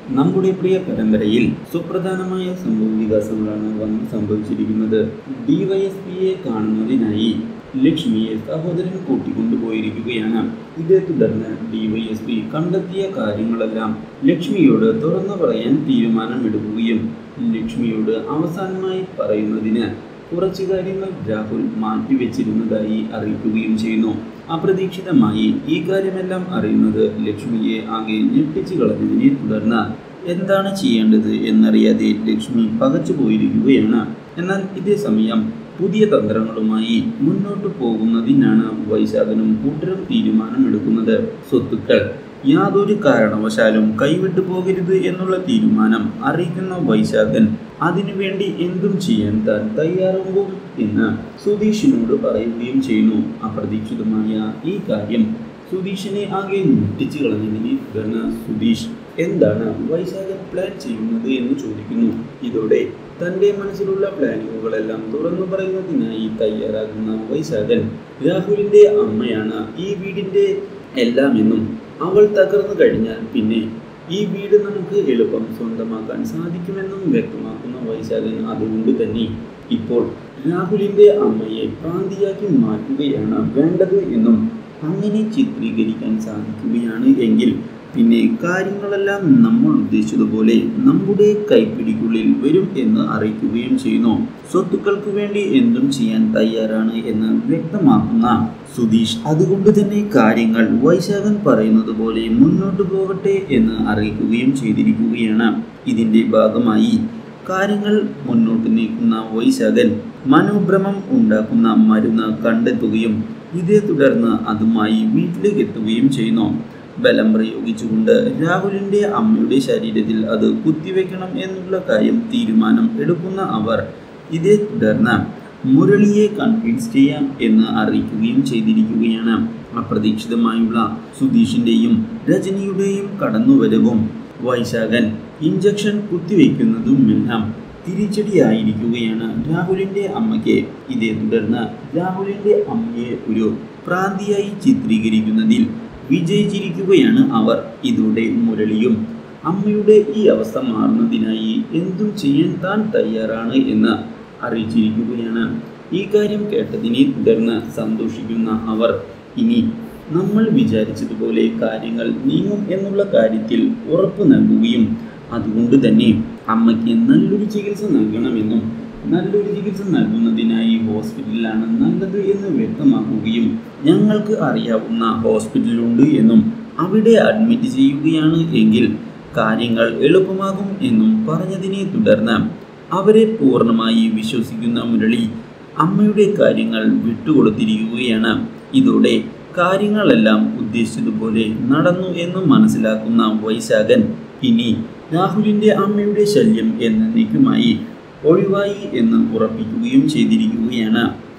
നമ്മുടെ പ്രിയ പരമ്പരയിൽ സുപ്രധാനമായ സംഭവ വികാസങ്ങളാണ് വന്ന് സംഭവിച്ചിരിക്കുന്നത് ഡിവൈഎസ്പിയെ കാണുന്നതിനായി ലക്ഷ്മിയെ സഹോദരൻ കൂട്ടിക്കൊണ്ടുപോയിരിക്കുകയാണ് ഇതേ തുടർന്ന് ഡിവൈഎസ്പി കണ്ടെത്തിയ കാര്യങ്ങളെല്ലാം ലക്ഷ്മിയോട് തുറന്നു പറയാൻ തീരുമാനമെടുക്കുകയും ലക്ഷ്മിയോട് അവസാനമായി പറയുന്നതിന് കുറച്ചു കാര്യങ്ങൾ രാഹുൽ മാറ്റിവെച്ചിരുന്നതായി അറിയിക്കുകയും ചെയ്യുന്നു അപ്രതീക്ഷിതമായി ഈ കാര്യമെല്ലാം അറിയുന്നത് ലക്ഷ്മിയെ ആകെ ഞെട്ടിച്ചു കളഞ്ഞതിനെ തുടർന്ന് എന്താണ് ചെയ്യേണ്ടത് എന്നറിയാതെ ലക്ഷ്മി പകച്ചു പോയിരിക്കുകയാണ് എന്നാൽ ഇതേ സമയം പുതിയ തന്ത്രങ്ങളുമായി മുന്നോട്ട് പോകുന്നതിനാണ് വൈശാഖനും കൂട്ടരും തീരുമാനമെടുക്കുന്നത് സ്വത്തുക്കൾ യാതൊരു കാരണവശാലും കൈവിട്ടു പോകരുത് എന്നുള്ള തീരുമാനം അറിയിക്കുന്ന വൈശാഖൻ അതിനുവേണ്ടി എന്തും ചെയ്യാൻ താൻ തയ്യാറാകും എന്ന് സുധീഷിനോട് പറയുകയും ചെയ്യുന്നു അപ്രതീക്ഷിതമായ ഈ കാര്യം സുധീഷിനെ ആകെ ഞെട്ടിച്ചു കളഞ്ഞതിനെ തുടർന്ന് സുധീഷ് എന്താണ് വൈശാഖൻ പ്ലാൻ ചെയ്യുന്നത് എന്ന് ചോദിക്കുന്നു ഇതോടെ തൻ്റെ മനസ്സിലുള്ള പ്ലാനിങ്ങുകളെല്ലാം തുറന്നു പറയുന്നതിനായി തയ്യാറാകുന്ന വൈശാഖൻ രാഹുലിൻ്റെ അമ്മയാണ് ഈ വീടിൻ്റെ എല്ലാമെന്നും അവൾ തകർന്നു കഴിഞ്ഞാൽ പിന്നെ ഈ വീട് നമുക്ക് എളുപ്പം സ്വന്തമാക്കാൻ സാധിക്കുമെന്നും വ്യക്തമാക്കുന്ന വൈശാഖൻ അതുകൊണ്ട് തന്നെ ഇപ്പോൾ രാഹുലിൻ്റെ അമ്മയെ പ്രാന്തിയാക്കി മാറ്റുകയാണ് വേണ്ടത് എന്നും അങ്ങനെ ചിത്രീകരിക്കാൻ സാധിക്കുകയാണ് എങ്കിൽ പിന്നെ കാര്യങ്ങളെല്ലാം നമ്മൾ ഉദ്ദേശിച്ചതുപോലെ നമ്മുടെ കൈപ്പിടിക്കുള്ളിൽ വരും എന്ന് അറിയിക്കുകയും ചെയ്യുന്നു സ്വത്തുക്കൾക്ക് വേണ്ടി എന്തും ചെയ്യാൻ തയ്യാറാണ് എന്ന് വ്യക്തമാക്കുന്ന സുധീഷ് അതുകൊണ്ട് തന്നെ കാര്യങ്ങൾ വൈശാഖൻ പറയുന്നത് പോലെ മുന്നോട്ട് പോകട്ടെ എന്ന് അറിയിക്കുകയും ചെയ്തിരിക്കുകയാണ് ഇതിൻ്റെ ഭാഗമായി കാര്യങ്ങൾ മുന്നോട്ട് നീക്കുന്ന വൈശാഖൻ മനോഭ്രമം ഉണ്ടാക്കുന്ന മരുന്ന് കണ്ടെത്തുകയും ഇതേ തുടർന്ന് അതുമായി വീട്ടിലേക്ക് എത്തുകയും ചെയ്യുന്നു ബലം പ്രയോഗിച്ചുകൊണ്ട് രാഹുലിൻ്റെ അമ്മയുടെ ശരീരത്തിൽ അത് കുത്തിവെക്കണം എന്നുള്ള കാര്യം തീരുമാനം എടുക്കുന്ന അവർ ഇതേ തുടർന്ന് മുരളിയെ കൺവിൻസ് ചെയ്യാം എന്ന് അറിയിക്കുകയും ചെയ്തിരിക്കുകയാണ് അപ്രതീക്ഷിതമായുള്ള സുധീഷിൻ്റെയും രജനിയുടെയും കടന്നുവരവും വൈശാഖൻ ഇഞ്ചക്ഷൻ കുത്തിവെക്കുന്നതുമെല്ലാം തിരിച്ചടിയായിരിക്കുകയാണ് രാഹുലിൻ്റെ അമ്മയ്ക്ക് ഇതേ തുടർന്ന് രാഹുലിൻ്റെ അമ്മയെ ഒരു പ്രാന്തിയായി ചിത്രീകരിക്കുന്നതിൽ വിജയിച്ചിരിക്കുകയാണ് അവർ ഇതോടെ മുരളിയും അമ്മയുടെ ഈ അവസ്ഥ മാറുന്നതിനായി എന്തും ചെയ്യാൻ താൻ തയ്യാറാണ് എന്ന് അറിയിച്ചിരിക്കുകയാണ് ഈ കാര്യം കേട്ടതിനെ തുടർന്ന് സന്തോഷിക്കുന്ന അവർ ഇനി നമ്മൾ വിചാരിച്ചതുപോലെ കാര്യങ്ങൾ നീങ്ങും എന്നുള്ള കാര്യത്തിൽ ഉറപ്പ് നൽകുകയും അതുകൊണ്ട് തന്നെ അമ്മയ്ക്ക് നല്ലൊരു ചികിത്സ നൽകണമെന്നും നല്ലൊരു ചികിത്സ നൽകുന്നതിനായി ഹോസ്പിറ്റലിലാണ് നല്ലത് എന്ന് വ്യക്തമാക്കുകയും ഞങ്ങൾക്ക് അറിയാവുന്ന ഹോസ്പിറ്റലുണ്ട് എന്നും അവിടെ അഡ്മിറ്റ് ചെയ്യുകയാണ് എങ്കിൽ കാര്യങ്ങൾ എളുപ്പമാകും എന്നും പറഞ്ഞതിനെ തുടർന്ന് അവരെ പൂർണ്ണമായി വിശ്വസിക്കുന്ന മുരളി അമ്മയുടെ കാര്യങ്ങൾ വിട്ടുകൊടുത്തിരിക്കുകയാണ് ഇതോടെ കാര്യങ്ങളെല്ലാം ഉദ്ദേശിച്ചതുപോലെ നടന്നു എന്ന് മനസ്സിലാക്കുന്ന വൈശാഖൻ ഇനി രാഹുലിൻ്റെ അമ്മയുടെ ശല്യം എന്നേക്കുമായി ഒഴിവായി എന്ന് ഉറപ്പിക്കുകയും ചെയ്തിരിക്കുകയാണ്